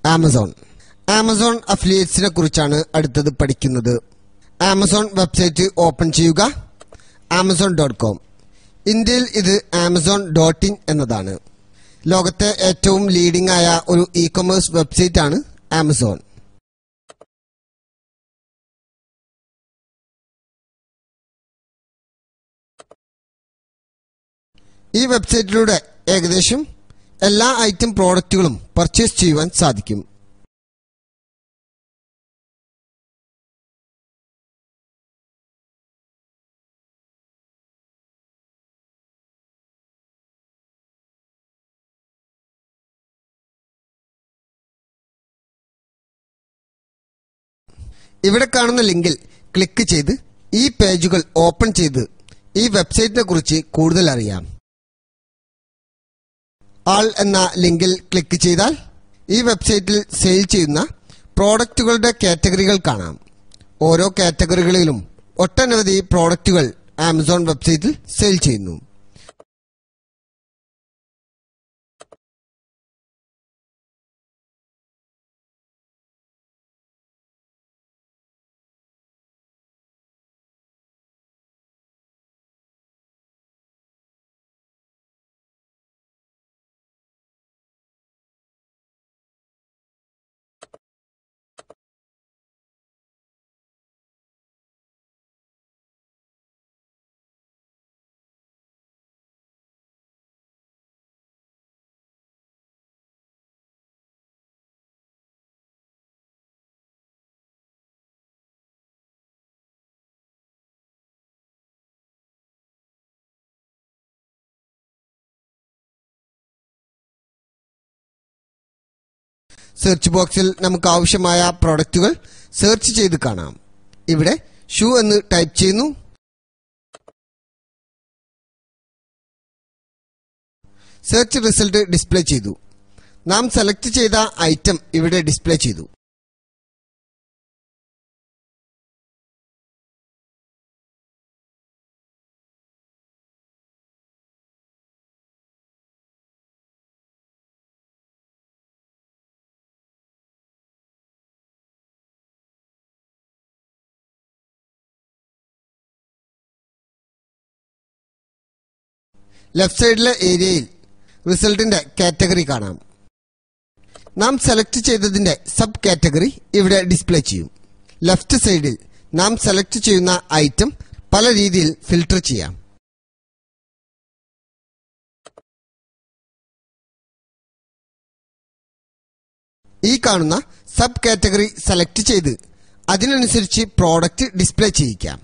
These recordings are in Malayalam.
ആമസോൺ ആമസോൺ അഫിലിയേറ്റ്സിനെ കുറിച്ചാണ് അടുത്തത് പഠിക്കുന്നത് ആമസോൺ വെബ്സൈറ്റ് ഓപ്പൺ ചെയ്യുക ആമസോൺ ഡോട്ട് കോം ഇന്ത്യയിൽ ഇത് ആമസോൺ ഡോട്ട് ഇൻ എന്നതാണ് ലോകത്തെ ഏറ്റവും ലീഡിംഗ് ആയ ഒരു ഇ കൊമേഴ്സ് വെബ്സൈറ്റ് ആണ് ആമസോൺ ഈ വെബ്സൈറ്റിലൂടെ ഏകദേശം എല്ലാ ഐറ്റം പ്രോഡക്റ്റുകളും പർച്ചേസ് ചെയ്യുവാൻ സാധിക്കും ഇവിടെ കാണുന്ന ലിങ്കിൽ ക്ലിക്ക് ചെയ്ത് ഈ പേജുകൾ ഓപ്പൺ ചെയ്ത് ഈ വെബ്സൈറ്റിനെ കുറിച്ച് കൂടുതൽ അറിയാം ആൾ എന്ന ലിങ്കിൽ ക്ലിക്ക് ചെയ്താൽ ഈ വെബ്സൈറ്റിൽ സെയിൽ ചെയ്യുന്ന പ്രോഡക്റ്റുകളുടെ കാറ്റഗറികൾ കാണാം ഓരോ കാറ്റഗറികളിലും ഒട്ടനവധി പ്രോഡക്റ്റുകൾ ആമസോൺ വെബ്സൈറ്റിൽ സെയിൽ ചെയ്യുന്നു സെർച്ച് ബോക്സിൽ നമുക്ക് ആവശ്യമായ പ്രോഡക്റ്റുകൾ സെർച്ച് ചെയ്ത് കാണാം ഇവിടെ ഷൂ എന്ന് ടൈപ്പ് ചെയ്യുന്നു സെർച്ച് റിസൾട്ട് ഡിസ്പ്ലേ ചെയ്തു നാം സെലക്ട് ചെയ്ത ഐറ്റം ഇവിടെ ഡിസ്പ്ലേ ചെയ്തു ലെഫ്റ്റ് സൈഡിലെ ഏരിയയിൽ റിസൾട്ടിന്റെ കാറ്റഗറി കാണാം നാം സെലക്ട് ചെയ്തതിന്റെ സബ് കാറ്റഗറി ഇവിടെ ഡിസ്പ്ലേ ചെയ്യും ലെഫ്റ്റ് സൈഡിൽ നാം സെലക്ട് ചെയ്യുന്ന ഐറ്റം പല രീതിയിൽ ഫിൽട്ടർ ചെയ്യാം ഈ കാണുന്ന സബ് കാറ്റഗറി സെലക്ട് ചെയ്ത് അതിനനുസരിച്ച് പ്രോഡക്റ്റ് ഡിസ്പ്ലേ ചെയ്യിക്കാം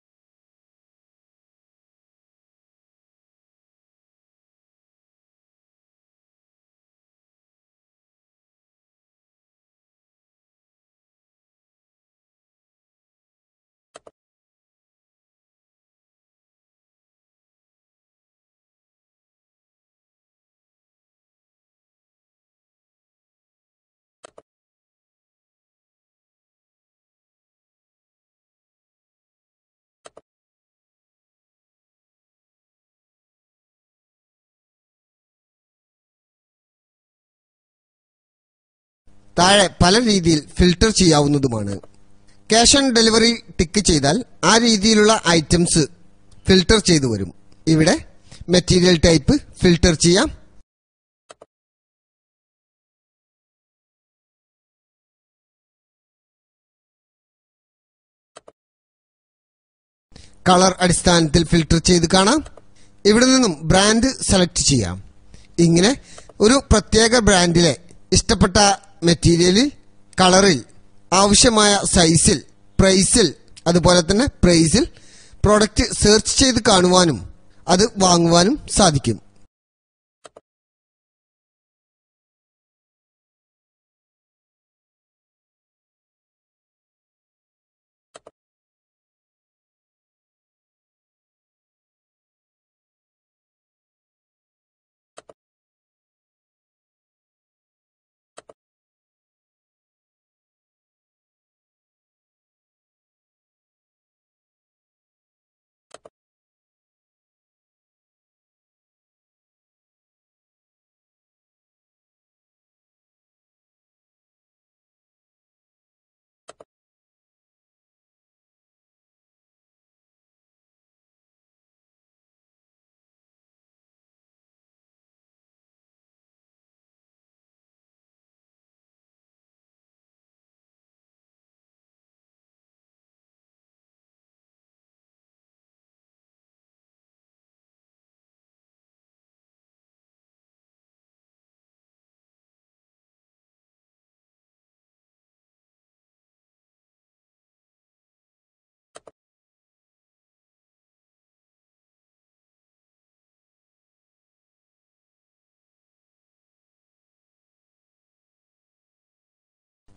താഴെ പല രീതിയിൽ ഫിൽട്ടർ ചെയ്യാവുന്നതുമാണ് ക്യാഷ് ഓൺ ഡെലിവറി ടിക്ക് ചെയ്താൽ ആ രീതിയിലുള്ള ഐറ്റംസ് ഫിൽട്ടർ ചെയ്തു വരും ഇവിടെ മെറ്റീരിയൽ ടൈപ്പ് ഫിൽട്ടർ ചെയ്യാം കളർ അടിസ്ഥാനത്തിൽ ഫിൽട്ടർ ചെയ്ത് കാണാം ഇവിടെ നിന്നും ബ്രാൻഡ് സെലക്ട് ചെയ്യാം ഇങ്ങനെ ഒരു പ്രത്യേക ബ്രാൻഡിലെ ഇഷ്ടപ്പെട്ട മെറ്റീരിയലിൽ കളറിൽ ആവശ്യമായ സൈസിൽ പ്രൈസിൽ അതുപോലെ തന്നെ പ്രൈസിൽ പ്രോഡക്റ്റ് സെർച്ച് ചെയ്ത് കാണുവാനും അത് വാങ്ങുവാനും സാധിക്കും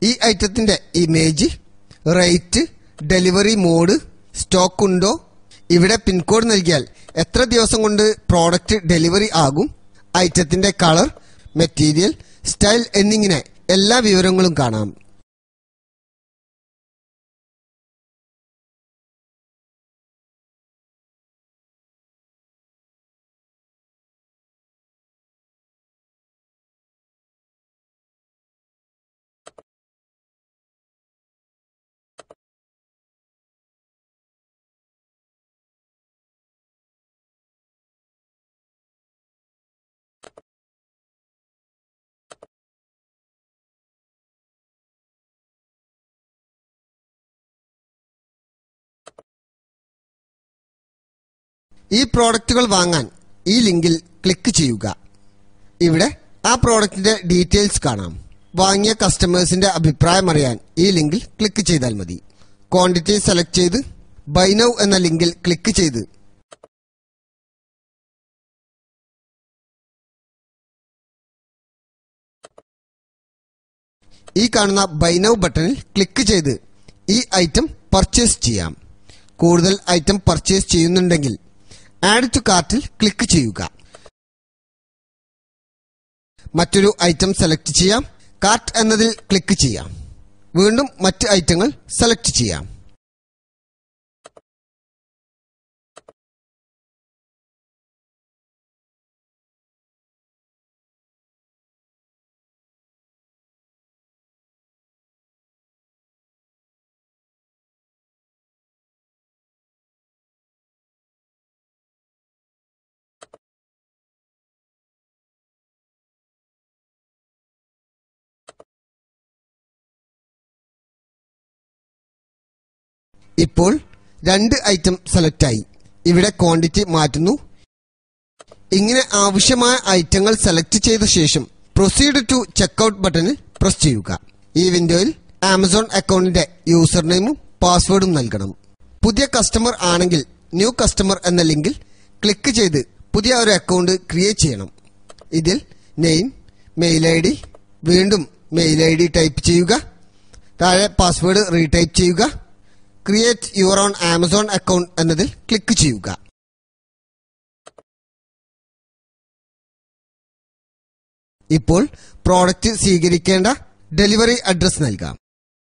ഈ ഐറ്റത്തിന്റെ image rate delivery mode stock ഉണ്ടോ ഇവിടെ പിൻകോഡ് നൽകിയാൽ എത്ര ദിവസം കൊണ്ട് പ്രോഡക്റ്റ് ഡെലിവറി ആകും ഐറ്റത്തിന്റെ കളർ മെറ്റീരിയൽ സ്റ്റൈൽ എന്നിങ്ങനെ എല്ലാ വിവരങ്ങളും കാണാം ഈ പ്രോഡക്റ്റുകൾ വാങ്ങാൻ ഈ ലിങ്കിൽ ക്ലിക്ക് ചെയ്യുക ഇവിടെ ആ പ്രോഡക്റ്റിന്റെ ഡീറ്റെയിൽസ് കാണാം വാങ്ങിയ കസ്റ്റമേഴ്സിന്റെ അഭിപ്രായം അറിയാൻ ഈ ലിങ്കിൽ ക്ലിക്ക് ചെയ്താൽ മതി ക്വാണ്ടിറ്റി സെലക്ട് ചെയ്ത് ബൈ നൗ എന്ന ലിങ്കിൽ ക്ലിക്ക് ചെയ്ത് ഈ കാണുന്ന ബൈ നൗ ബട്ടണിൽ ക്ലിക്ക് ചെയ്ത് ഈ ഐറ്റം പർച്ചേസ് ചെയ്യാം കൂടുതൽ ഐറ്റം പർച്ചേസ് ചെയ്യുന്നുണ്ടെങ്കിൽ ആഡ് ടു കാർട്ടിൽ ക്ലിക്ക് ചെയ്യുക മറ്റൊരു ഐറ്റം സെലക്ട് ചെയ്യാം കാർട്ട് എന്നതിൽ ക്ലിക്ക് ചെയ്യാം വീണ്ടും മറ്റ് ഐറ്റങ്ങൾ സെലക്ട് ചെയ്യാം ഇപ്പോൾ രണ്ട് ഐറ്റം സെലക്ട് ആയി ഇവിടെ ക്വാണ്ടിറ്റി മാറ്റുന്നു ഇങ്ങനെ ആവശ്യമായ ഐറ്റങ്ങൾ സെലക്ട് ചെയ്ത ശേഷം പ്രൊസീഡ് ടു ചെക്ക്ഔട്ട് ബട്ടണിൽ പ്രസ് ചെയ്യുക ഈ വിൻഡോയിൽ ആമസോൺ അക്കൗണ്ടിന്റെ യൂസർ നെയിമും പാസ്വേഡും നൽകണം പുതിയ കസ്റ്റമർ ആണെങ്കിൽ ന്യൂ കസ്റ്റമർ എന്ന ലിങ്കിൽ ക്ലിക്ക് ചെയ്ത് പുതിയ ഒരു അക്കൗണ്ട് ക്രിയേറ്റ് ചെയ്യണം ഇതിൽ നെയിം മെയിൽ ഐ ഡി വീണ്ടും മെയിൽ ഐ ഡി ടൈപ്പ് ചെയ്യുക താഴെ പാസ്വേഡ് റീടൈപ്പ് ചെയ്യുക create your own Amazon account എന്നതിൽ ക്ലിക്ക് ചെയ്യുക ഇപ്പോൾ പ്രോഡക്റ്റ് സ്വീകരിക്കേണ്ട ഡെലിവറി അഡ്രസ് നൽകാം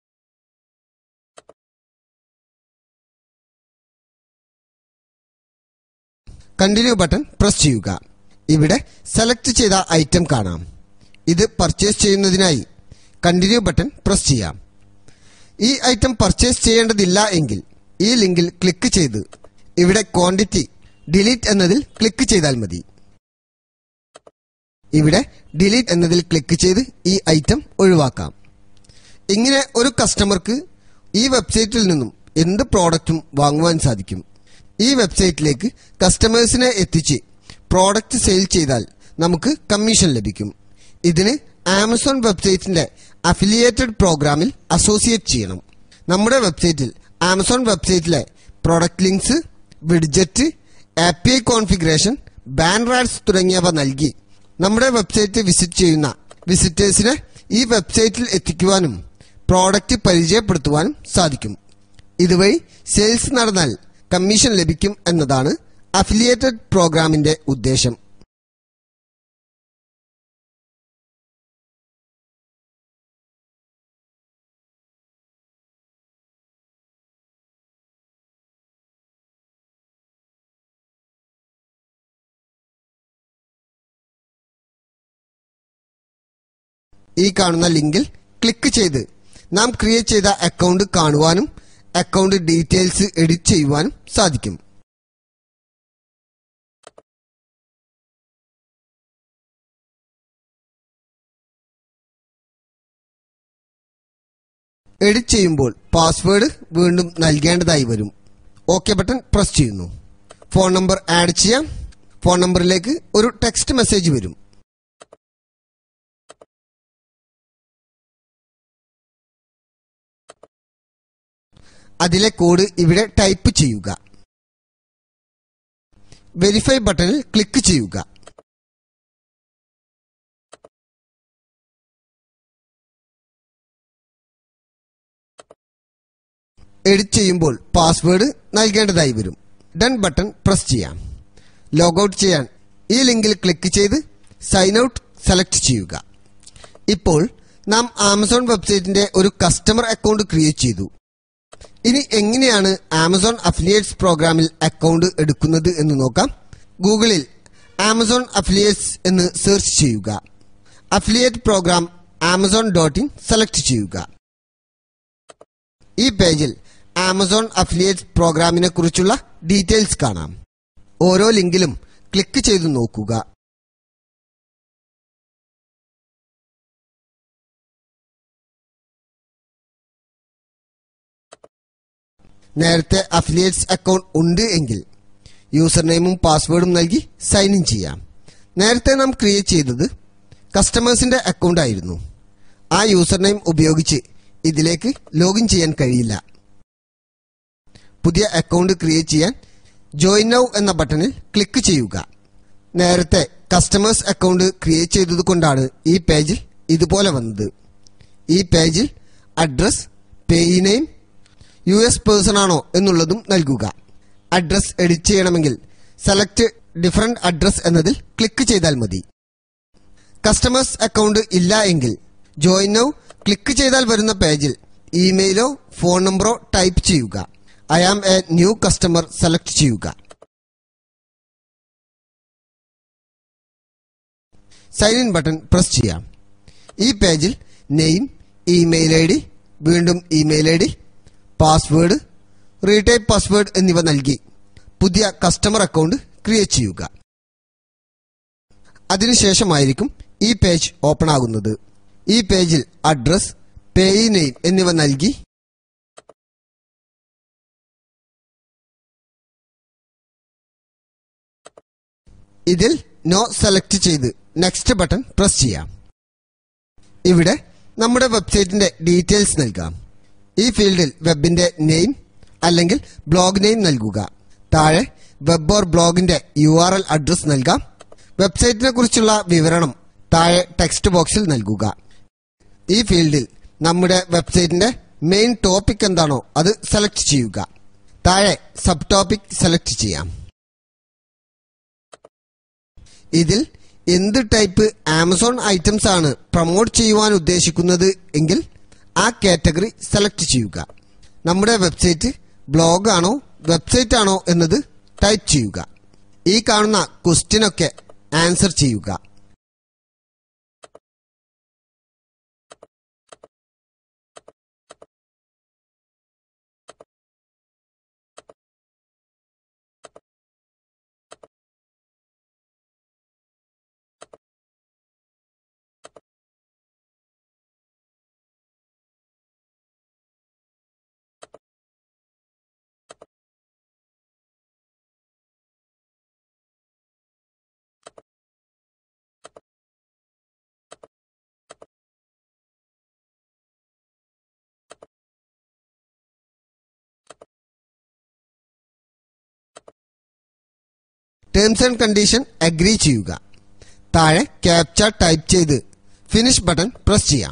കണ്ടിന്യൂ ബട്ടൺ പ്രസ് ചെയ്യുക ഇവിടെ സെലക്ട് ചെയ്ത ഐറ്റം കാണാം ഇത് പർച്ചേസ് ചെയ്യുന്നതിനായി കണ്ടിന്യൂ ബട്ടൺ പ്രസ് ചെയ്യാം ഈ ഐറ്റം പർച്ചേസ് ചെയ്യേണ്ടതില്ല എങ്കിൽ ഈ ലിങ്കിൽ ക്ലിക്ക് ചെയ്ത് ഇവിടെ ക്വാണ്ടിറ്റി ഡിലീറ്റ് എന്നതിൽ ക്ലിക്ക് ചെയ്താൽ മതി ഇവിടെ ഡിലീറ്റ് എന്നതിൽ ക്ലിക്ക് ചെയ്ത് ഈ ഐറ്റം ഒഴിവാക്കാം ഇങ്ങനെ ഒരു കസ്റ്റമർക്ക് ഈ വെബ്സൈറ്റിൽ നിന്നും എന്ത് പ്രോഡക്റ്റും വാങ്ങുവാൻ സാധിക്കും ഈ വെബ്സൈറ്റിലേക്ക് കസ്റ്റമേഴ്സിനെ എത്തിച്ച് പ്രോഡക്റ്റ് സെയിൽ ചെയ്താൽ നമുക്ക് കമ്മീഷൻ ലഭിക്കും ഇതിന് ആമസോൺ വെബ്സൈറ്റിന്റെ അഫിലിയേറ്റഡ് പ്രോഗ്രാമിൽ അസോസിയേറ്റ് ചെയ്യണം നമ്മുടെ വെബ്സൈറ്റിൽ ആമസോൺ വെബ്സൈറ്റിലെ product links widget A P I configuration banner ads തുടങ്ങിയവ നൽകി നമ്മുടെ വെബ്സൈറ്റ് വിസിറ്റ് ചെയ്യുന്ന വിസിറ്റേഴ്സിനെ ഈ വെബ്സൈറ്റിൽ എത്തിക്കുവാനും പ്രോഡക്റ്റ് പരിചയപ്പെടുത്തുവാനും സാധിക്കും ഇതുവഴി സെയിൽസ് നടന്നാൽ കമ്മീഷൻ ലഭിക്കും എന്നതാണ് അഫിലിയേറ്റഡ് പ്രോഗ്രാമിന്റെ ഉദ്ദേശം ഈ കാണുന്ന ലിങ്കിൽ ക്ലിക്ക് ചെയ്ത് നാം ക്രിയേറ്റ് ചെയ്ത അക്കൗണ്ട് കാണുവാനും അക്കൗണ്ട് ഡീറ്റെയിൽസ് എഡിറ്റ് ചെയ്യുവാനും സാധിക്കും എഡിറ്റ് ചെയ്യുമ്പോൾ പാസ്വേഡ് വീണ്ടും നൽകേണ്ടതായി വരും ഓക്കെ ബട്ടൺ പ്രസ് ചെയ്യുന്നു ഫോൺ നമ്പർ ആഡ് ചെയ്യാം ഫോൺ നമ്പറിലേക്ക് ഒരു ടെക്സ്റ്റ് മെസ്സേജ് വരും അതിലെ കോഡ് ഇവിടെ ടൈപ്പ് ചെയ്യുക വെരിഫൈ ബട്ടണിൽ ക്ലിക്ക് ചെയ്യുക എഡിറ്റ് ചെയ്യുമ്പോൾ പാസ്വേഡ് നൽകേണ്ടതായി വരും ഡൺ ബട്ടൺ പ്രസ് ചെയ്യാം ലോഗൌട്ട് ചെയ്യാൻ ഈ ലിങ്കിൽ ക്ലിക്ക് ചെയ്ത് സൈൻ ഔട്ട് സെലക്ട് ചെയ്യുക ഇപ്പോൾ നാം ആമസോൺ വെബ്സൈറ്റിന്റെ ഒരു കസ്റ്റമർ അക്കൗണ്ട് ക്രിയേറ്റ് ചെയ്തു ഇനി എങ്ങനെയാണ് ആമസോൺ അഫിലിയേറ്റ്സ് പ്രോഗ്രാമിൽ അക്കൗണ്ട് എടുക്കുന്നത് എന്ന് നോക്കാം ഗൂഗിളിൽ ആമസോൺ അഫിലിയേറ്റ്സ് എന്ന് സെർച്ച് ചെയ്യുക affiliate program Amazon dot in select ചെയ്യുക ഈ പേജിൽ ആമസോൺ അഫിലിയേറ്റ് പ്രോഗ്രാമിനെ കുറിച്ചുള്ള ഡീറ്റെയിൽസ് കാണാം ഓരോ ലിങ്കിലും ക്ലിക്ക് ചെയ്തു നോക്കുക നേരത്തെ അഫിലിയേറ്റ്സ് അക്കൗണ്ട് ഉണ്ട് എങ്കിൽ യൂസർ നെയിമും പാസ്വേഡും നൽകി സൈൻ ഇൻ ചെയ്യാം നേരത്തെ നാം ക്രിയേറ്റ് ചെയ്തത് കസ്റ്റമേഴ്സിന്റെ അക്കൗണ്ട് ആയിരുന്നു ആ യൂസർ നെയിം ഉപയോഗിച്ച് ഇതിലേക്ക് ലോഗിൻ ചെയ്യാൻ കഴിയില്ല പുതിയ അക്കൗണ്ട് ക്രിയേറ്റ് ചെയ്യാൻ ജോയിൻ നൗ എന്ന ബട്ടണിൽ ക്ലിക്ക് ചെയ്യുക നേരത്തെ കസ്റ്റമേഴ്സ് അക്കൗണ്ട് ക്രിയേറ്റ് ചെയ്തത് കൊണ്ടാണ് ഈ പേജിൽ ഇതുപോലെ വന്നത് ഈ പേജിൽ address payee name U S person ആണോ എന്നുള്ളതും നൽകുക അഡ്രസ് എഡിറ്റ് ചെയ്യണമെങ്കിൽ സെലക്ട് ഡിഫറെന്റ് അഡ്രസ് എന്നതിൽ ക്ലിക്ക് ചെയ്താൽ മതി കസ്റ്റമേഴ്സ് അക്കൗണ്ട് ഇല്ല എങ്കിൽ ജോയിൻ നൗ ക്ലിക്ക് ചെയ്താൽ വരുന്ന പേജിൽ ഇമെയിലോ ഫോൺ നമ്പറോ ടൈപ്പ് ചെയ്യുക I am a new customer select ചെയ്യുക സൈൻ ഇൻ ബട്ടൺ പ്രസ് ചെയ്യാം ഈ പേജിൽ നെയിം ഇമെയിൽ ഐ ഡി വീണ്ടും email I D password retype password എന്നിവ നൽകി പുതിയ കസ്റ്റമർ അക്കൗണ്ട് ക്രിയേറ്റ് ചെയ്യുക അതിനുശേഷമായിരിക്കും ഈ പേജ് ഓപ്പൺ ആകുന്നത് ഈ പേജിൽ അഡ്രസ് പേയി നെയിം എന്നിവ നൽകി ഇതിൽ നോ സെലക്ട് ചെയ്ത് നെക്സ്റ്റ് ബട്ടൺ പ്രസ് ചെയ്യാം ഇവിടെ നമ്മുടെ വെബ്സൈറ്റിന്റെ ഡീറ്റെയിൽസ് നൽകാം ഈ ഫീൽഡിൽ വെബിന്റെ നെയിം അല്ലെങ്കിൽ ബ്ലോഗ് നെയിം നൽകുക താഴെ വെബ് ഓർ ബ്ലോഗിന്റെ യു ആർ എൽ അഡ്രസ് നൽകാം വെബ്സൈറ്റിനെ കുറിച്ചുള്ള വിവരണം താഴെ ടെക്സ്റ്റ് ബോക്സിൽ നൽകുക ഈ ഫീൽഡിൽ നമ്മുടെ വെബ്സൈറ്റിന്റെ മെയിൻ ടോപ്പിക് എന്താണോ അത് സെലക്ട് ചെയ്യുക താഴെ സബ് ടോപ്പിക് സെലക്ട് ചെയ്യാം ഇതിൽ എന്ത് ടൈപ്പ് ആമസോൺ ഐറ്റംസ് ആണ് പ്രൊമോട്ട് ചെയ്യുവാൻ ഉദ്ദേശിക്കുന്നത് എങ്കിൽ ആ കാറ്റഗറി സെലക്ട് ചെയ്യുക നമ്മുടെ വെബ്സൈറ്റ് ബ്ലോഗ് ആണോ വെബ്സൈറ്റ് ആണോ എന്നത് ടൈപ്പ് ചെയ്യുക ഈ കാണുന്ന ക്വസ്റ്റ്യനൊക്കെ ആൻസർ ചെയ്യുക ടേംസ് ആൻഡ് കണ്ടീഷൻ അഗ്രി ചെയ്യുക താഴെ ക്യാപ്ച ടൈപ്പ് ചെയ്ത് ഫിനിഷ് ബട്ടൺ പ്രസ് ചെയ്യാം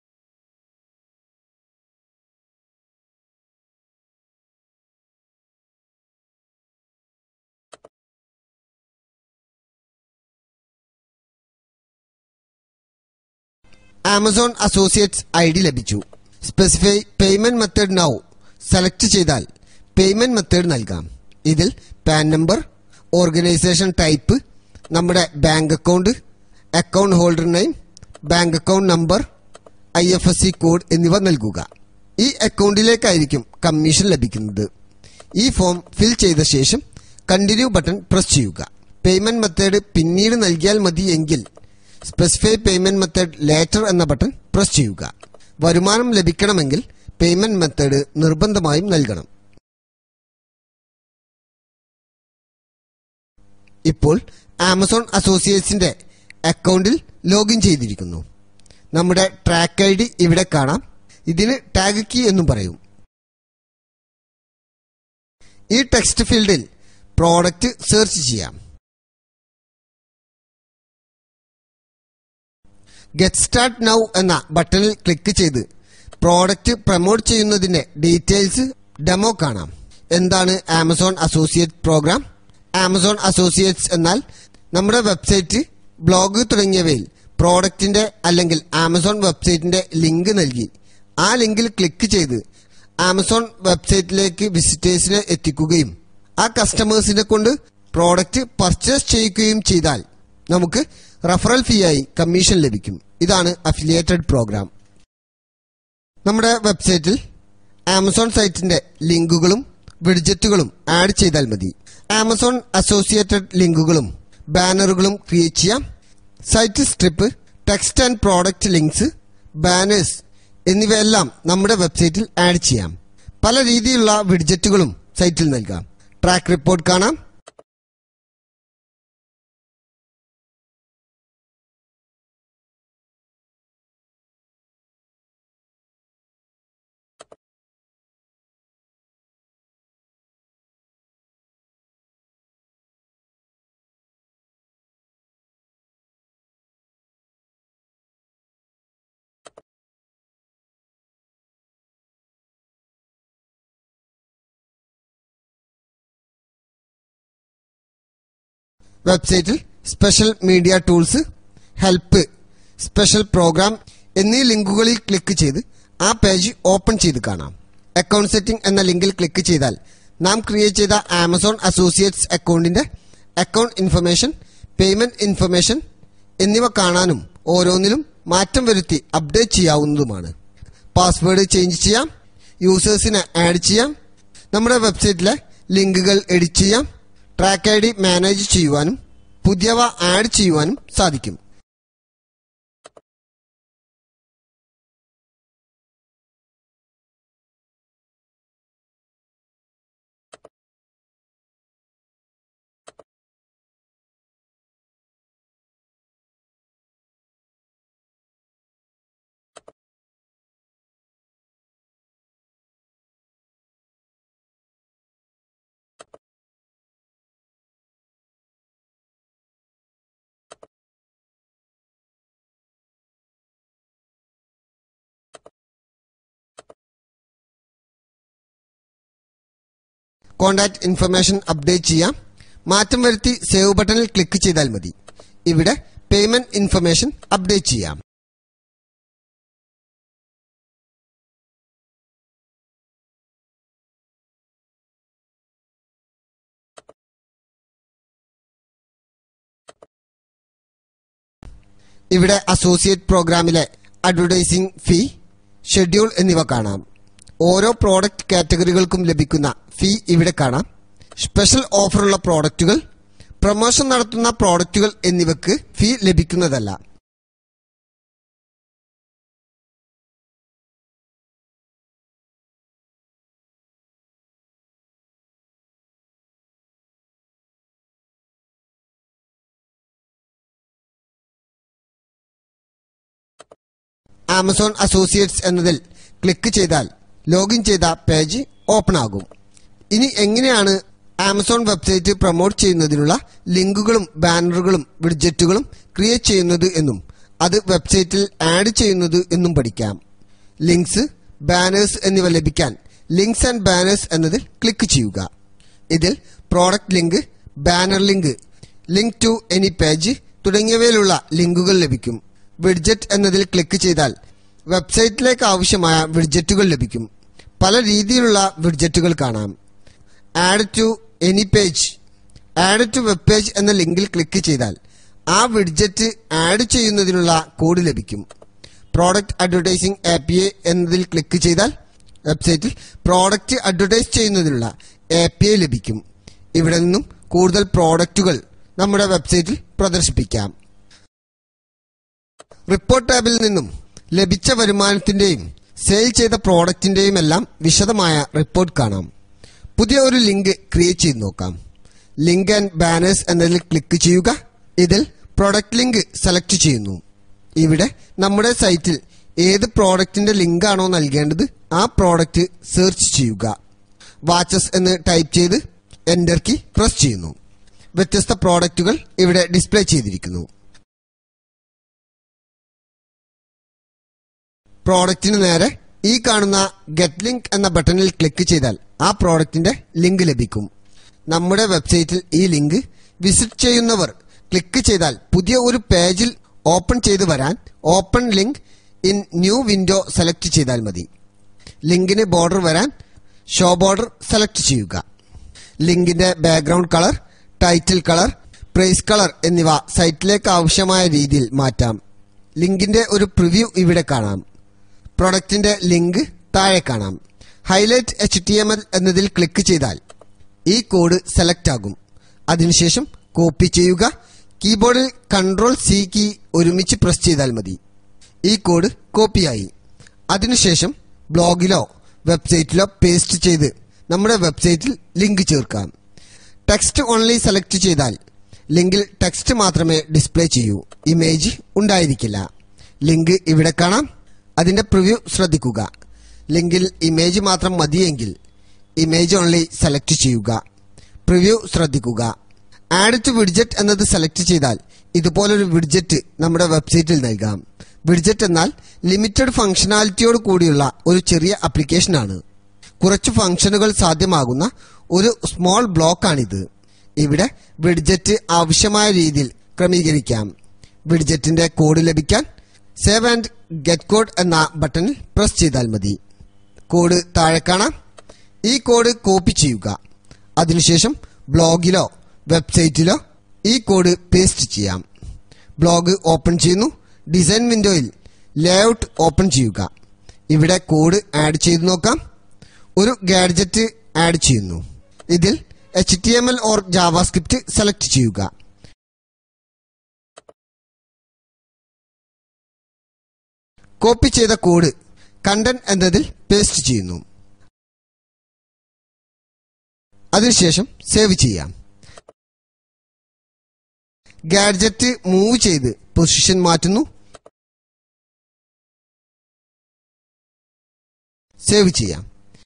ആമസോൺ അസോസിയേറ്റ്സ് ഐ ഡി ലഭിച്ചു specify payment method now select ചെയ്താൽ പേയ്മെന്റ് മെത്തേഡ് നൽകാം ഇതിൽ പാൻ നമ്പർ ഓർഗനൈസേഷൻ ടൈപ്പ് നമ്മുടെ bank account account holder name bank account number I F S C code എന്നിവ നൽകുക ഈ അക്കൗണ്ടിലേക്കായിരിക്കും കമ്മീഷൻ ലഭിക്കുന്നത് ഈ ഫോം ഫിൽ ചെയ്ത ശേഷം കണ്ടിന്യൂ ബട്ടൺ പ്രസ് ചെയ്യുക പേയ്മെന്റ് മെത്തേഡ് പിന്നീട് നൽകിയാൽ മതി എങ്കിൽ സ്പെസിഫൈ പേയ്മെന്റ് മെത്തേഡ് ലേറ്റർ എന്ന ബട്ടൺ പ്രസ് ചെയ്യുക വരുമാനം ലഭിക്കണമെങ്കിൽ പേയ്മെന്റ് മെത്തേഡ് നിർബന്ധമായും നൽകണം ഇപ്പോൾ ആമസോൺ അസോസിയേറ്റ്സിന്റെ അക്കൗണ്ടിൽ ലോഗിൻ ചെയ്തിരിക്കുന്നു നമ്മുടെ ട്രാക്ക് ഐ ഡി ഇവിടെ കാണാം ഇതിന് ടാഗ് കീ എന്നും പറയും ഈ ടെക്സ്റ്റ് ഫീൽഡിൽ പ്രോഡക്റ്റ് സെർച്ച് ചെയ്യാം ഗെറ്റ് സ്റ്റാർട്ട് നൗ എന്ന ബട്ടണിൽ ക്ലിക്ക് ചെയ്ത് പ്രോഡക്റ്റ് പ്രൊമോട്ട് ചെയ്യുന്നതിന്റെ ഡീറ്റെയിൽസ് ഡെമോ കാണാം എന്താണ് Amazon associate program Amazon associates എന്നാൽ നമ്മുടെ വെബ്സൈറ്റ് ബ്ലോഗ് തുടങ്ങിയവയിൽ പ്രോഡക്റ്റിന്റെ അല്ലെങ്കിൽ ആമസോൺ വെബ്സൈറ്റിന്റെ ലിങ്ക് നൽകി ആ ലിങ്കിൽ ക്ലിക്ക് ചെയ്ത് ആമസോൺ വെബ്സൈറ്റിലേക്ക് വിസിറ്റേഴ്സിനെ എത്തിക്കുകയും ആ കസ്റ്റമേഴ്സിനെ കൊണ്ട് പ്രോഡക്റ്റ് പർച്ചേസ് ചെയ്യിക്കുകയും ചെയ്താൽ നമുക്ക് റഫറൽ ഫീ ആയി കമ്മീഷൻ ലഭിക്കും ഇതാണ് അഫിലിയേറ്റഡ് പ്രോഗ്രാം നമ്മുടെ വെബ്സൈറ്റിൽ ആമസോൺ സൈറ്റിന്റെ ലിങ്കുകളും വിഡ്ജറ്റുകളും ആഡ് ചെയ്താൽ മതി ആമസോൺ അസോസിയേറ്റഡ് ലിങ്കുകളും ബാനറുകളും ക്രിയേറ്റ് ചെയ്യാം site stripe text and product links banners എന്നിവയെല്ലാം നമ്മുടെ വെബ്സൈറ്റിൽ ആഡ് ചെയ്യാം പല രീതിയിലുള്ള വിഡ്ജറ്റുകളും സൈറ്റിൽ നൽകാം ട്രാക്ക് റിപ്പോർട്ട് കാണാം വെബ്സൈറ്റിൽ special media tools help special program എന്നീ ലിങ്കുകളിൽ ക്ലിക്ക് ചെയ്ത് ആ പേജ് ഓപ്പൺ ചെയ്ത് കാണാം അക്കൗണ്ട് സെറ്റിംഗ് എന്ന ലിങ്കിൽ ക്ലിക്ക് ചെയ്താൽ നാം ക്രിയേറ്റ് ചെയ്ത ആമസോൺ അസോസിയേറ്റ്സ് അക്കൗണ്ടിന്റെ അക്കൗണ്ട് ഇൻഫർമേഷൻ പേയ്മെന്റ് ഇൻഫർമേഷൻ എന്നിവ കാണാനും ഓരോന്നിലും മാറ്റം വരുത്തി അപ്ഡേറ്റ് ചെയ്യാവുന്നതുമാണ് പാസ്വേഡ് ചേഞ്ച് ചെയ്യാം യൂസേഴ്സിനെ ആഡ് ചെയ്യാം നമ്മുടെ വെബ്സൈറ്റിലെ ലിങ്കുകൾ എഡിറ്റ് ചെയ്യാം ട്രാക്ക് ഐ ഡി മാനേജ് ചെയ്യുവാനും പുതിയവ ആഡ് ചെയ്യുവാനും സാധിക്കും കോണ്ടാക്ട് ഇൻഫർമേഷൻ അപ്ഡേറ്റ് ചെയ്യാം മാറ്റം വരുത്തി സേവ് ബട്ടണിൽ ക്ലിക്ക് ചെയ്താൽ മതി ഇവിടെ പേയ്മെന്റ് ഇൻഫർമേഷൻ അപ്ഡേറ്റ് ചെയ്യാം ഇവിടെ അസോസിയേറ്റ് പ്രോഗ്രാമിലെ അഡ്വർടൈസിംഗ് ഫീ ഷെഡ്യൂൾ എന്നിവ കാണാം ഓരോ പ്രോഡക്റ്റ് കാറ്റഗറികൾക്കും ലഭിക്കുന്ന ഫീ ഇവിടെ കാണാം സ്പെഷ്യൽ ഓഫറുള്ള പ്രോഡക്റ്റുകൾ പ്രൊമോഷൻ നടത്തുന്ന പ്രോഡക്റ്റുകൾ എന്നിവയ്ക്ക് ഫീ ലഭിക്കുന്നതല്ല ആമസോൺ അസോസിയേറ്റ്സ് എന്നതിൽ ക്ലിക്ക് ചെയ്താൽ ലോഗിൻ ചെയ്ത പേജ് ഓപ്പൺ ആകും ഇനി എങ്ങനെയാണ് ആമസോൺ വെബ്സൈറ്റ് പ്രൊമോട്ട് ചെയ്യുന്നതിനുള്ള ലിങ്കുകളും ബാനറുകളും വിഡ്ജറ്റുകളും ക്രിയേറ്റ് ചെയ്യുന്നത് എന്നും അത് വെബ്സൈറ്റിൽ ആഡ് ചെയ്യുന്നത് എന്നും പഠിക്കാം ലിങ്ക്സ് ബാനേഴ്സ് എന്നിവ ലഭിക്കാൻ ലിങ്ക്സ് ആൻഡ് ബാനേഴ്സ് എന്നതിൽ ക്ലിക്ക് ചെയ്യുക ഇതിൽ product link banner link link to any page തുടങ്ങിയവയിലുള്ള ലിങ്കുകൾ ലഭിക്കും വിഡ്ജറ്റ് എന്നതിൽ ക്ലിക്ക് ചെയ്താൽ വെബ്സൈറ്റിലേക്ക് ആവശ്യമായ വിഡ്ജറ്റുകൾ ലഭിക്കും പല രീതിയിലുള്ള വിഡ്ജറ്റുകൾ കാണാം add to any page add to web page എന്ന ലിങ്കിൽ ക്ലിക്ക് ചെയ്താൽ ആ വിഡ്ജറ്റ് ആഡ് ചെയ്യുന്നതിനുള്ള കോഡ് ലഭിക്കും product advertising A P A എന്നതിൽ ക്ലിക്ക് ചെയ്താൽ വെബ്സൈറ്റിൽ പ്രോഡക്റ്റ് അഡ്വർടൈസ് ചെയ്യുന്നതിനുള്ള എ പി ഐ ലഭിക്കും ഇവിടെ നിന്നും കൂടുതൽ പ്രോഡക്റ്റുകൾ നമ്മുടെ വെബ്സൈറ്റിൽ പ്രദർശിപ്പിക്കാം റിപ്പോർട്ട് ടാബിൽ നിന്നും ലഭിച്ച വരുമാനത്തിന്റെയും സെയിൽ ചെയ്ത പ്രോഡക്റ്റിന്റെയും എല്ലാം വിശദമായ റിപ്പോർട്ട് കാണാം പുതിയ ഒരു ലിങ്ക് ക്രിയേറ്റ് ചെയ്ത് നോക്കാം ലിങ്ക് ആൻഡ് ബാനേഴ്സ് എന്നതിൽ ക്ലിക്ക് ചെയ്യുക ഇതിൽ പ്രൊഡക്റ്റ് ലിങ്ക് സെലക്ട് ചെയ്യുന്നു ഇവിടെ നമ്മുടെ സൈറ്റിൽ ഏത് പ്രോഡക്റ്റിന്റെ ലിങ്ക് ആണോ നൽകേണ്ടത് ആ പ്രോഡക്റ്റ് സെർച്ച് ചെയ്യുക വാച്ചസ് എന്ന് ടൈപ്പ് ചെയ്ത് എന്റർ കീ പ്രസ് ചെയ്യുന്നു വ്യത്യസ്ത പ്രോഡക്റ്റുകൾ ഇവിടെ ഡിസ്പ്ലേ ചെയ്തിരിക്കുന്നു പ്രോഡക്റ്റിന് നേരെ ഈ കാണുന്ന ഗെറ്റ് ലിങ്ക് എന്ന ബട്ടണിൽ ക്ലിക്ക് ചെയ്താൽ ആ പ്രോഡക്റ്റിന്റെ ലിങ്ക് ലഭിക്കും നമ്മുടെ വെബ്സൈറ്റിൽ ഈ ലിങ്ക് വിസിറ്റ് ചെയ്യുന്നവർ ക്ലിക്ക് ചെയ്താൽ പുതിയ ഒരു പേജിൽ ഓപ്പൺ ചെയ്തു വരാൻ open link in new window select ചെയ്താൽ മതി ലിങ്കിന് ബോർഡർ വരാൻ ഷോ ബോർഡർ സെലക്ട് ചെയ്യുക ലിങ്കിന്റെ background colour title colour price colour എന്നിവ സൈറ്റിലേക്ക് ആവശ്യമായ രീതിയിൽ മാറ്റാം ലിങ്കിന്റെ ഒരു പ്രിവ്യൂ ഇവിടെ കാണാം പ്രൊഡക്റ്റിന്റെ ലിങ്ക് താഴെ കാണാം highlight H T M L എന്നതിൽ ക്ലിക്ക് ചെയ്താൽ ഈ കോഡ് സെലക്ട് ആകും അതിനുശേഷം കോപ്പി ചെയ്യുക കീബോർഡിൽ കൺട്രോൾ സി കീ ഒരുമിച്ച് പ്രസ് ചെയ്താൽ മതി ഈ കോഡ് കോപ്പിയായി അതിനുശേഷം ബ്ലോഗിലോ വെബ്സൈറ്റിലോ പേസ്റ്റ് ചെയ്ത് നമ്മുടെ വെബ്സൈറ്റിൽ ലിങ്ക് ചേർക്കാം ടെക്സ്റ്റ് ഓൺലി സെലക്ട് ചെയ്താൽ ലിങ്കിൽ ടെക്സ്റ്റ് മാത്രമേ ഡിസ്പ്ലേ ചെയ്യൂ ഇമേജ് ഉണ്ടായിരിക്കില്ല ലിങ്ക് ഇവിടെ കാണാം അതിന്റെ പ്രിവ്യൂ ശ്രദ്ധിക്കുക ലിങ്കിൽ ഇമേജ് മാത്രം മതിയെങ്കിൽ ഇമേജ് ഓൺലി സെലക്ട് ചെയ്യുക പ്രിവ്യൂ ശ്രദ്ധിക്കുക ആഡ് ടു വിഡ്ജറ്റ് എന്നത് സെലക്ട് ചെയ്താൽ ഇതുപോലൊരു വിഡ്ജറ്റ് നമ്മുടെ വെബ്സൈറ്റിൽ നൽകാം വിഡ്ജറ്റ് എന്നാൽ ലിമിറ്റഡ് ഫംഗ്ഷനാലിറ്റിയോട് കൂടിയുള്ള ഒരു ചെറിയ ആപ്ലിക്കേഷനാണ് കുറച്ച് ഫംഗ്ഷനുകൾ സാധ്യമാകുന്ന ഒരു സ്മോൾ ബ്ലോക്കാണിത് ഇവിടെ വിഡ്ജറ്റ് ആവശ്യമായ രീതിയിൽ ക്രമീകരിക്കാം വിഡ്ജറ്റിന്റെ കോഡ് ലഭിക്കാൻ സേവ് ആൻഡ് ഗെറ്റ് കോഡ് എന്ന ബട്ടണിൽ പ്രസ് ചെയ്താൽ മതി കോഡ് താഴെ കാണാം ഈ കോഡ് കോപ്പി ചെയ്യുക അതിനുശേഷം ബ്ലോഗിലോ വെബ്സൈറ്റിലോ ഈ കോഡ് പേസ്റ്റ് ചെയ്യാം ബ്ലോഗ് ഓപ്പൺ ചെയ്യുന്നു ഡിസൈൻ വിൻഡോയിൽ ലേഔട്ട് ഓപ്പൺ ചെയ്യുക ഇവിടെ കോഡ് ആഡ് ചെയ്തു നോക്കാം ഒരു ഗാഡ്ജറ്റ് ആഡ് ചെയ്യുന്നു ഇതിൽ H T M L or JavaScript select ചെയ്യുക കോപ്പി ചെയ്ത കോഡ് കണ്ടന്റ് എന്നതിൽ പേസ്റ്റ് ചെയ്യുന്നു അതിനുശേഷം സേവ് ചെയ്യാം ഗാഡ്ജറ്റ് മൂവ് ചെയ്ത് പൊസിഷൻ മാറ്റുന്നു സേവ് ചെയ്യാം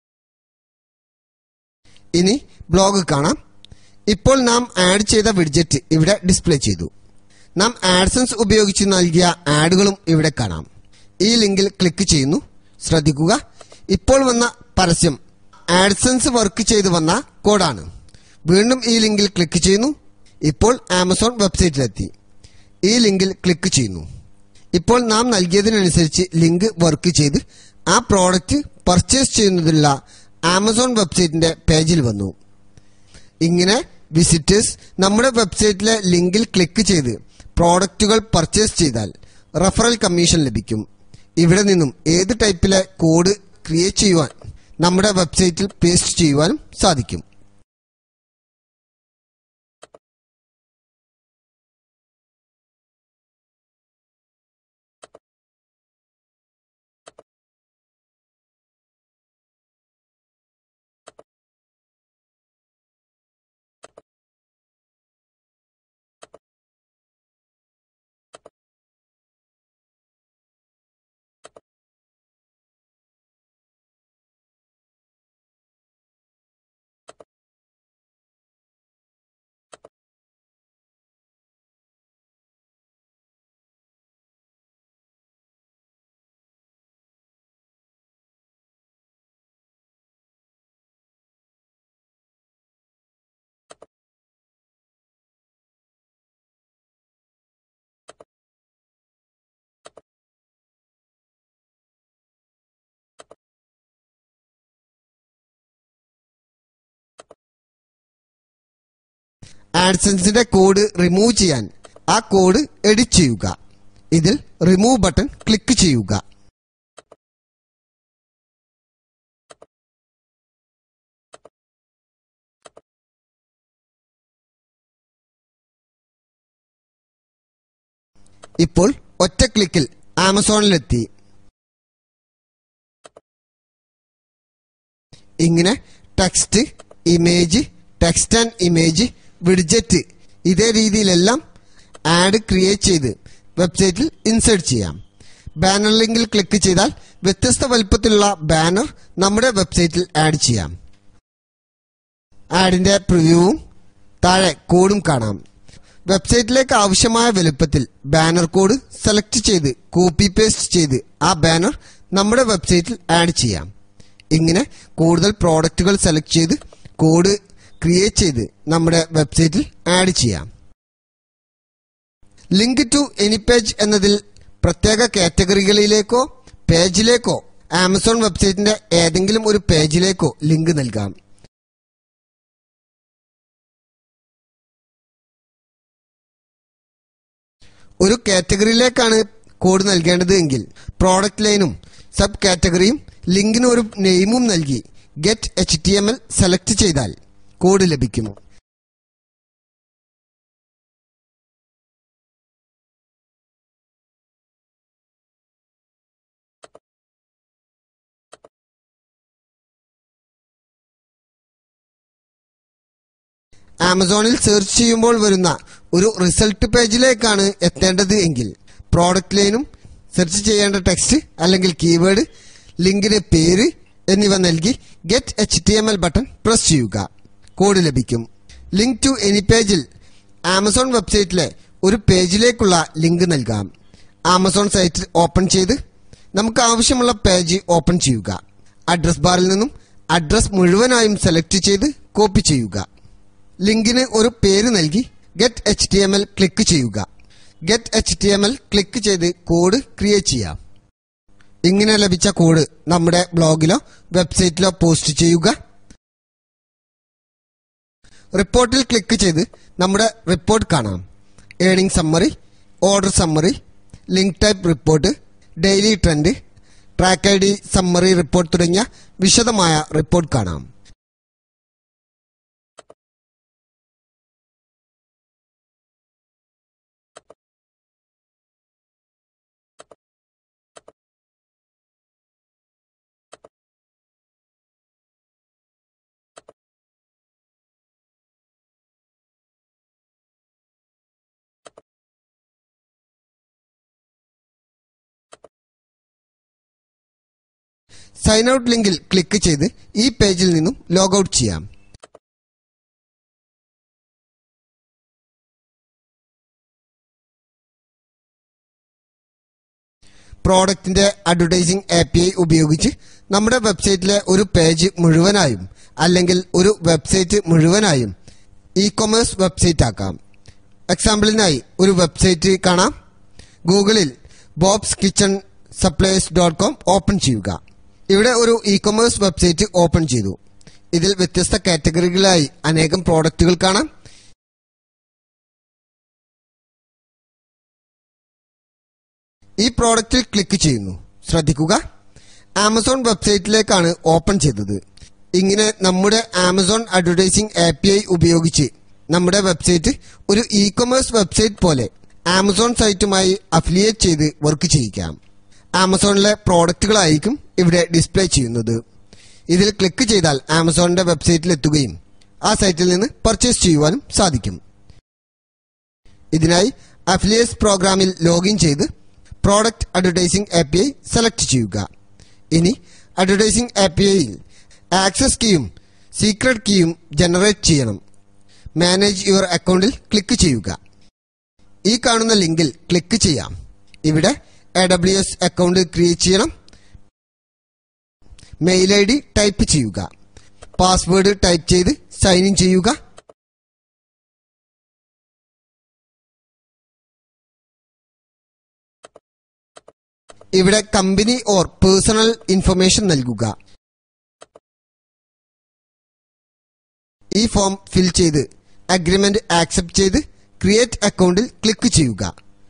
ഇനി ബ്ലോഗ് കാണാം ഇപ്പോൾ നാം ആഡ് ചെയ്ത വിഡ്ജറ്റ് ഇവിടെ ഡിസ്പ്ലേ ചെയ്തു നാം ആഡ്സൻസ് ഉപയോഗിച്ച് നൽകിയ ആഡുകളും ഇവിടെ കാണാം ഈ ലിങ്കിൽ ക്ലിക്ക് ചെയ്യുന്നു ശ്രദ്ധിക്കുക ഇപ്പോൾ വന്ന പരസ്യം ആഡ്സൻസ് വർക്ക് ചെയ്തു വന്ന കോഡാണ് വീണ്ടും ഈ ലിങ്കിൽ ക്ലിക്ക് ചെയ്യുന്നു ഇപ്പോൾ ആമസോൺ വെബ്സൈറ്റിലെത്തി ഈ ലിങ്കിൽ ക്ലിക്ക് ചെയ്യുന്നു ഇപ്പോൾ നാം നൽകിയതിനനുസരിച്ച് ലിങ്ക് വർക്ക് ചെയ്ത് ആ പ്രോഡക്റ്റ് പർച്ചേസ് ചെയ്യുന്നതിനുള്ള ആമസോൺ വെബ്സൈറ്റിന്റെ പേജിൽ വന്നു ഇങ്ങനെ വിസിറ്റേഴ്സ് നമ്മുടെ വെബ്സൈറ്റിലെ ലിങ്കിൽ ക്ലിക്ക് ചെയ്ത് പ്രോഡക്റ്റുകൾ പർച്ചേസ് ചെയ്താൽ റഫറൽ കമ്മീഷൻ ലഭിക്കും ഇവിടെ നിന്നും ഏത് ടൈപ്പിലെ കോഡ് ക്രിയേറ്റ് ചെയ്യുവാൻ നമ്മുടെ വെബ്സൈറ്റിൽ പേസ്റ്റ് ചെയ്യുവാനും സാധിക്കും ആഡ്സൻസിന്റെ കോഡ് റിമൂവ് ചെയ്യാൻ ആ കോഡ് എഡിറ്റ് ചെയ്യുക ഇതിൽ റിമൂവ് ബട്ടൺ ക്ലിക്ക് ചെയ്യുക ഇപ്പോൾ ഒറ്റ ക്ലിക്കിൽ ആമസോണിലെത്തി ഇങ്ങനെ text image text and image widget ഇതേ രീതിയിലെല്ലാം ആഡ് ക്രിയേറ്റ് ചെയ്ത് വെബ്സൈറ്റിൽ ഇൻസേർട്ട് ചെയ്യാം ബാനർ ലിങ്കിൽ ക്ലിക്ക് ചെയ്താൽ വ്യത്യസ്ത വലുപ്പത്തിലുള്ള ബാനർ നമ്മുടെ വെബ്സൈറ്റിൽ ആഡ് ചെയ്യാം ആഡിന്റെ പ്രിവ്യൂവും താഴെ കോഡും കാണാം വെബ്സൈറ്റിലേക്ക് ആവശ്യമായ വലുപ്പത്തിൽ ബാനർ കോഡ് സെലക്ട് ചെയ്ത് കോപ്പി പേസ്റ്റ് ചെയ്ത് ആ ബാനർ നമ്മുടെ വെബ്സൈറ്റിൽ ആഡ് ചെയ്യാം ഇങ്ങനെ കൂടുതൽ പ്രോഡക്റ്റുകൾ സെലക്ട് ചെയ്ത് കോഡ് ക്രിയേറ്റ് ചെയ്ത് നമ്മുടെ വെബ്സൈറ്റിൽ ആഡ് ചെയ്യാം ലിങ്ക് ടു എനി പേജ് എന്നതിൽ പ്രത്യേക കാറ്റഗറികളിലേക്കോ പേജിലേക്കോ ആമസോൺ വെബ്സൈറ്റിന്റെ ഏതെങ്കിലും ഒരു പേജിലേക്കോ ലിങ്ക് നൽകാം ഒരു കാറ്റഗറിയിലേക്കാണ് കോഡ് നൽകേണ്ടത് എങ്കിൽ പ്രോഡക്റ്റ് ലൈനും സബ് കാറ്റഗറിയും ലിങ്കിന് ഒരു നെയിമും നൽകി get H T M L select ചെയ്താൽ കോഡ് ലഭിക്കും ആമസോണിൽ സെർച്ച് ചെയ്യുമ്പോൾ വരുന്ന ഒരു റിസൾട്ട് പേജിലേക്കാണ് എത്തേണ്ടത് എങ്കിൽ പ്രോഡക്റ്റ് ലൈനും സെർച്ച് ചെയ്യേണ്ട ടെക്സ്റ്റ് അല്ലെങ്കിൽ കീവേഡ് ലിങ്കിന് പേര് എന്നിവ നൽകി get H T M L button press ചെയ്യുക കോഡ് ലഭിക്കും ലിങ്ക് ടു എനി പേജിൽ ആമസോൺ വെബ്സൈറ്റിലെ ഒരു പേജിലേക്കുള്ള ലിങ്ക് നൽകാം ആമസോൺ സൈറ്റ് ഓപ്പൺ ചെയ്ത് നമുക്ക് ആവശ്യമുള്ള പേജ് ഓപ്പൺ ചെയ്യുക അഡ്രസ് ബാറിൽ നിന്നും അഡ്രസ് മുഴുവനായും സെലക്ട് ചെയ്ത് കോപ്പി ചെയ്യുക ലിങ്കിന് ഒരു പേര് നൽകി get H T M L click ചെയ്യുക get H T M L click ചെയ്ത് കോഡ് ക്രിയേറ്റ് ചെയ്യാം ഇങ്ങനെ ലഭിച്ച കോഡ് നമ്മുടെ ബ്ലോഗിലോ വെബ്സൈറ്റിലോ പോസ്റ്റ് ചെയ്യുക റിപ്പോർട്ടിൽ ക്ലിക്ക് ചെയ്ത് നമ്മുടെ റിപ്പോർട്ട് കാണാം earning summary order summary link type report daily trend track I D summary report തുടങ്ങിയ വിശദമായ റിപ്പോർട്ട് കാണാം സൈൻ ഔട്ട് ലിങ്കിൽ ക്ലിക്ക് ചെയ്ത് ഈ പേജിൽ നിന്നും ലോഗ് ഔട്ട് ചെയ്യാം പ്രോഡക്റ്റിന്റെ അഡ്വർടൈസിംഗ് എ പി ഐ ഉപയോഗിച്ച് നമ്മുടെ വെബ്സൈറ്റിലെ ഒരു പേജ് മുഴുവനായും അല്ലെങ്കിൽ ഒരു വെബ്സൈറ്റ് മുഴുവനായും ഇ കൊമേഴ്സ് വെബ്സൈറ്റ് ആക്കാം എക്സാമ്പിളിനായി ഒരു വെബ്സൈറ്റ് കാണാം ഗൂഗിളിൽ Bob's kitchen supplies dot com open ചെയ്യുക ഇവിടെ ഒരു ഇ കൊമേഴ്സ് വെബ്സൈറ്റ് ഓപ്പൺ ചെയ്തു ഇതിൽ വ്യത്യസ്ത കാറ്റഗറികളായി അനേകം പ്രോഡക്റ്റുകൾ കാണാം ഈ പ്രോഡക്റ്റിൽ ക്ലിക്ക് ചെയ്യുന്നു ശ്രദ്ധിക്കുക ആമസോൺ വെബ്സൈറ്റിലേക്കാണ് ഓപ്പൺ ചെയ്തത് ഇങ്ങനെ നമ്മുടെ Amazon advertising A P I ഉപയോഗിച്ച് നമ്മുടെ വെബ്സൈറ്റ് ഒരു ഇ കൊമേഴ്സ് വെബ്സൈറ്റ് പോലെ ആമസോൺ സൈറ്റുമായി അഫിലിയേറ്റ് ചെയ്ത് വർക്ക് ചെയ്യിക്കാം ആമസോണിലെ പ്രോഡക്റ്റുകളായിരിക്കും ഇവിടെ ഡിസ്പ്ലേ ചെയ്യുന്നത് ഇതിൽ ക്ലിക്ക് ചെയ്താൽ ആമസോണിന്റെ വെബ്സൈറ്റിൽ എത്തുകയും ആ സൈറ്റിൽ നിന്ന് പർച്ചേസ് ചെയ്യുവാനും സാധിക്കും ഇതിനായി അഫിലിയേറ്റ്സ് പ്രോഗ്രാമിൽ ലോഗിൻ ചെയ്ത് product advertising A P I select ചെയ്യുക ഇനി അഡ്വർടൈസിംഗ് എ പി ഐയിൽ ആക്സസ് കീയും സീക്രട്ട് കീയും ജനറേറ്റ് ചെയ്യണം മാനേജ് യുവർ അക്കൗണ്ടിൽ ക്ലിക്ക് ചെയ്യുക ഈ കാണുന്ന ലിങ്കിൽ ക്ലിക്ക് ചെയ്യാം ഇവിടെ A W S account create ചെയ്യണം മെയിൽ ഐ ഡി ടൈപ്പ് ചെയ്യുക പാസ്വേഡ് ടൈപ്പ് ചെയ്ത് സൈൻ ഇൻ ചെയ്യുക ഇവിടെ കമ്പനി ഓർ പേഴ്സണൽ ഇൻഫർമേഷൻ നൽകുക ഈ ഫോം ഫിൽ ചെയ്ത് അഗ്രിമെന്റ് ആക്സെപ്റ്റ് ചെയ്ത് ക്രിയേറ്റ് അക്കൗണ്ടിൽ ക്ലിക്ക് ചെയ്യുക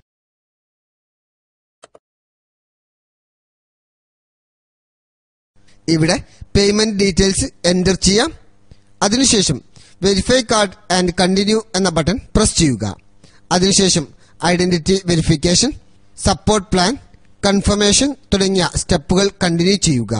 ഇവിടെ പേയ്മെന്റ് ഡീറ്റെയിൽസ് എൻ്റർ ചെയ്യാം അതിനുശേഷം വെരിഫൈ കാർഡ് ആൻഡ് കണ്ടിന്യൂ എന്ന ബട്ടൺ പ്രസ് ചെയ്യുക അതിനുശേഷം identity verification support plan confirmation തുടങ്ങിയ സ്റ്റെപ്പുകൾ കണ്ടിന്യൂ ചെയ്യുക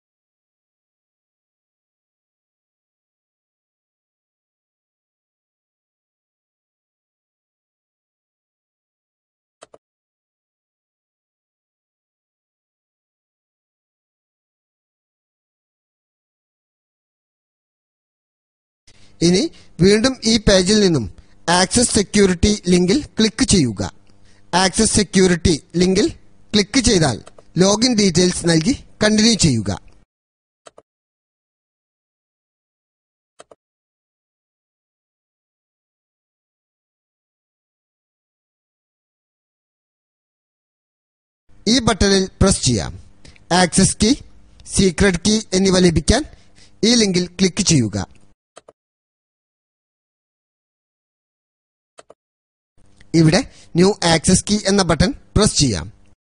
ഇനി വീണ്ടും ഈ പേജിൽ നിന്നും ആക്സസ് സെക്യൂരിറ്റി ലിങ്കിൽ ക്ലിക്ക് ചെയ്യുക ആക്സസ് സെക്യൂരിറ്റി ലിങ്കിൽ ക്ലിക്ക് ചെയ്താൽ ലോഗിൻ ഡീറ്റെയിൽസ് നൽകി കണ്ടിന്യൂ ചെയ്യുക ഈ ബട്ടണിൽ പ്രസ് ചെയ്യാം ആക്സസ് കീ സീക്രട്ട് കീ എന്നിവ ലഭിക്കാൻ ഈ ലിങ്കിൽ ക്ലിക്ക് ചെയ്യുക ഇവിടെ ന്യൂ ആക്സസ് കീ എന്ന ബട്ടൺ പ്രസ് ചെയ്യാം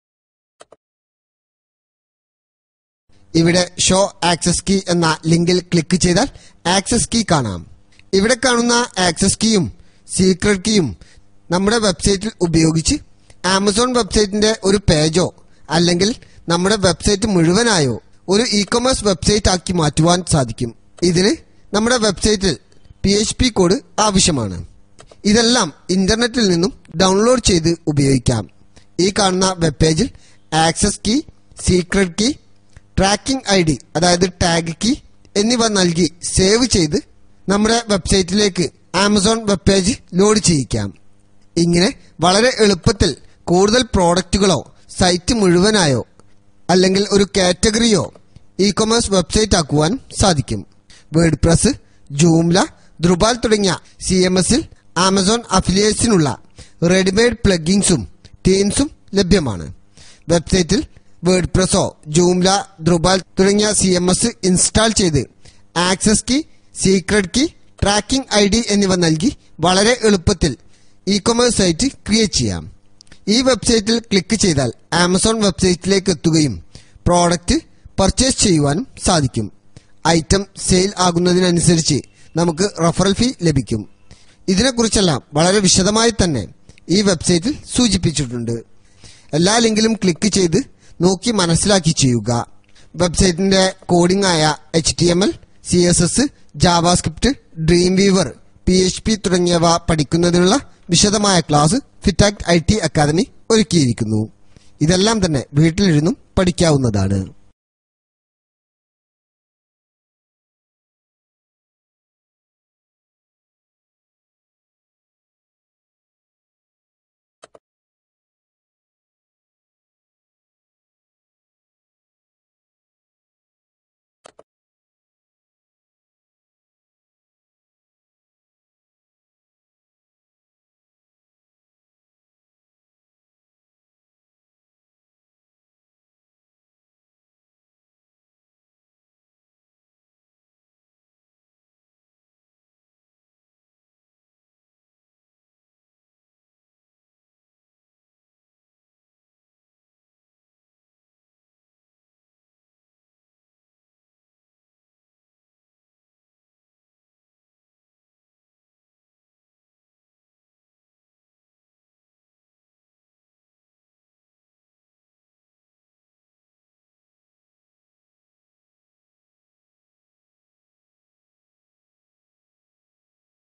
ഇവിടെ ഷോ ആക്സസ് കീ എന്ന ലിങ്കിൽ ക്ലിക്ക് ചെയ്താൽ ആക്സസ് കീ കാണാം ഇവിടെ കാണുന്ന ആക്സസ് കീയും സീക്രട്ട് കീയും നമ്മുടെ വെബ്സൈറ്റിൽ ഉപയോഗിച്ച് ആമസോൺ വെബ്സൈറ്റിന്റെ ഒരു പേജോ അല്ലെങ്കിൽ നമ്മുടെ വെബ്സൈറ്റ് മുഴുവനായോ ഒരു ഇ കൊമേഴ്സ് വെബ്സൈറ്റ് ആക്കി മാറ്റുവാൻ സാധിക്കും ഇതിന് നമ്മുടെ വെബ്സൈറ്റിൽ പി എച്ച് പി കോഡ് ആവശ്യമാണ് ഇതെല്ലാം ഇന്റർനെറ്റിൽ നിന്നും ഡൗൺലോഡ് ചെയ്ത് ഉപയോഗിക്കാം ഈ കാണുന്ന വെബ് പേജിൽ access key secret key tracking I D അതായത് ടാഗ് കീ എന്നിവ നൽകി സേവ് ചെയ്ത് നമ്മുടെ വെബ്സൈറ്റിലേക്ക് ആമസോൺ വെബ് പേജ് ലോഡ് ചെയ്യിക്കാം ഇങ്ങനെ വളരെ എളുപ്പത്തിൽ കൂടുതൽ പ്രോഡക്റ്റുകളോ സൈറ്റ് മുഴുവനായോ അല്ലെങ്കിൽ ഒരു കാറ്റഗറിയോ ഇ കൊമേഴ്സ് വെബ്സൈറ്റ് ആക്കുവാൻ സാധിക്കും വേർഡ് പ്രസ് ജൂംല ദ്രുബാൽ തുടങ്ങിയ സി എം എസിൽ ആമസോൺ അഫിലിയേറ്റ്സിനുള്ള റെഡിമെയ്ഡ് പ്ലഗിൻസും തീംസും ലഭ്യമാണ് വെബ്സൈറ്റിൽ വേർഡ് പ്രസോ ജൂംല ദ്രുബാൽ തുടങ്ങിയ സി എം എസ് ഇൻസ്റ്റാൾ ചെയ്ത് access key secret key tracking I D എന്നിവ നൽകി വളരെ എളുപ്പത്തിൽ ഇ കൊമേഴ്സ് സൈറ്റ് ക്രിയേറ്റ് ചെയ്യാം ഈ വെബ്സൈറ്റിൽ ക്ലിക്ക് ചെയ്താൽ ആമസോൺ വെബ്സൈറ്റിലേക്ക് എത്തുകയും പ്രോഡക്റ്റ് പർച്ചേസ് ചെയ്യുവാനും സാധിക്കും ഐറ്റം സെയിൽ ആകുന്നതിനനുസരിച്ച് നമുക്ക് റഫറൽ ഫീ ലഭിക്കും ഇതിനെക്കുറിച്ചെല്ലാം വളരെ വിശദമായി തന്നെ ഈ വെബ്സൈറ്റിൽ സൂചിപ്പിച്ചിട്ടുണ്ട് എല്ലാ ലിങ്കിലും ക്ലിക്ക് ചെയ്ത് നോക്കി മനസ്സിലാക്കി ചെയ്യുക വെബ്സൈറ്റിന്റെ കോഡിംഗ് ആയ H T M L C S S JavaScript Dreamweaver P H P തുടങ്ങിയവ പഠിക്കുന്നതിനുള്ള വിശദമായ ക്ലാസ് ഫിറ്റാക്ട് ഐ ടി അക്കാദമി ഒരുക്കിയിരിക്കുന്നു ഇതെല്ലാം തന്നെ വീട്ടിലിരുന്നും പഠിക്കാവുന്നതാണ്